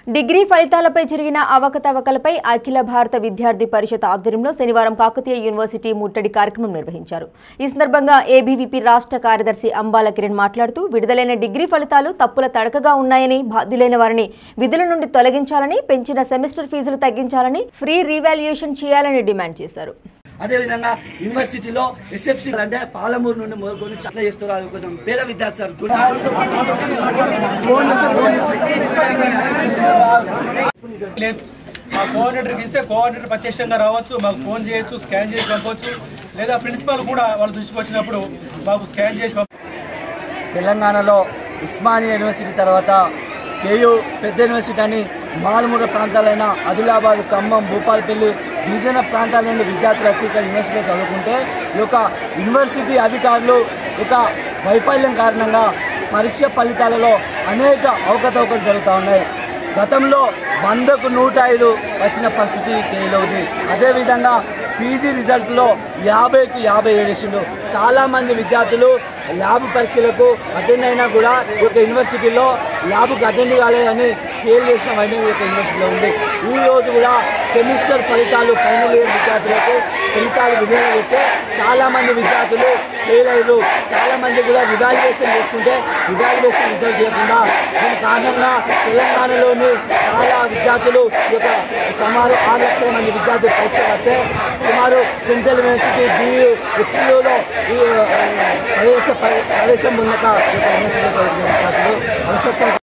degree ఫలితాలపై జరిగిన అవకతవకలపై అఖిల భారత విద్యార్థి పరిషత్ ఆధ్వర్యంలో శనివారం కాకతీయ యూనివర్సిటీ ముట్టడి కార్యక్రమం నిర్వహించారు ఈ సందర్భంగా ఏబీవీపీ రాష్ట్ర కార్యదర్శి అంబాల కిరణ్ మాట్లాడుతూ విడుదలైన డిగ్రీ ఫలితాలు తప్పుల తడకగా ఉన్నాయని బాధ్యులైన వారిని విధుల నుండి తొలగించాలని పెంచిన సెమిస్టర్ ఫీజులు తగ్గించాలని ఫ్రీ రీవాల్యుయేషన్ చేయాలని డిమాండ్ చేశారు అదేవిధంగా యూనివర్సిటీలో ఎస్ఎఫ్సి అంటే పాలమూరు నుండి మొదలుకొని చాలా చేస్తారు అది కొంచెం పేద విద్యార్థి సార్ లేదు మా కోఆర్డినేటర్కి ఇస్తే కోఆర్డినేటర్ ప్రత్యక్షంగా రావచ్చు మాకు ఫోన్ చేయొచ్చు స్కాన్ చేసి పంపవచ్చు లేదా ప్రిన్సిపాల్ కూడా వాళ్ళ దృష్టికి వచ్చినప్పుడు మాకు స్కాన్ చేసి పంప తెలంగాణలో ఉస్మానియా యూనివర్సిటీ తర్వాత కేయూ పెద్ద యూనివర్సిటీ అని మారుమూల ప్రాంతాలైన ఆదిలాబాద్ ఖమ్మం భూపాలపల్లి గిరిజన ప్రాంతాల నుండి విద్యార్థులు వచ్చి ఇక్కడ యూనివర్సిటీలో చదువుకుంటే ఈ యొక్క యూనివర్సిటీ అధికారులు ఒక వైఫల్యం కారణంగా పరీక్ష ఫలితాలలో అనేక అవకతవకలు జరుగుతూ ఉన్నాయి గతంలో వందకు నూట ఐదు వచ్చిన పరిస్థితి కేలో ఉంది అదేవిధంగా పీజీ రిజల్ట్లో యాభైకి యాభై ఏడేసిండు చాలామంది విద్యార్థులు ల్యాబ్ పరీక్షలకు అటెండ్ అయినా కూడా ఈ యొక్క యూనివర్సిటీలో ల్యాబ్కి అటెండ్ కాలేదని ఫెయిల్ చేసిన వైద్యం ఈ యొక్క యూనివర్సిటీలో ఉంది ఈ రోజు కూడా సెమిస్టర్ ఫలితాలు ఫైనల్ ఇయర్ విద్యార్థులకు ఫలితాలు విడుదల చేస్తే చాలామంది విద్యార్థులు ఫెయిల్ అయ్యారు చాలామంది కూడా రివాల్యుయేషన్ చేసుకుంటే రివాల్యుయేషన్ రిజల్ట్ చేయకుండా దీని కారణంగా తెలంగాణలోని చాలా విద్యార్థులు ఈ యొక్క సుమారు ఆరు లక్షల మంది విద్యార్థులు పరీక్ష పడితే సుమారు సెంట్రల్ యూనివర్సిటీ బియూ హెచ్సిఓలో ఈ ఆ, ప్రవేశ ప్రవేశం ఉన్నత ఈ యొక్క యూనివర్సిటీలో చదువుతున్న విద్యార్థులు భవిష్యత్తు